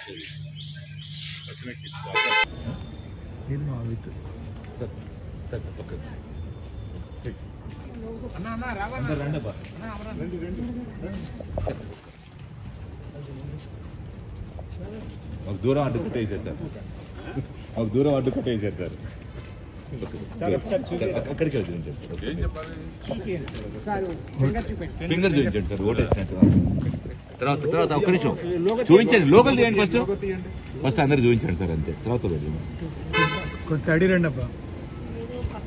ఒక దూరం అడ్డు కట్టేసేస్తారు ఒక దూరం అడ్డు కట్టేసేస్తారు అక్కడికి వెళ్ళి ఫింగర్ చూపించండి సార్ ఓటు వేసినట్టు తర్వాత తర్వాత ఒక్క నిమిషం చూపించండి లోకల్ చేయండి ఫస్ట్ ఫస్ట్ అందరు చూపించండి సార్ అంతే తర్వాత వెళ్ళి కొంచెం సైడ్ రండి అబ్బా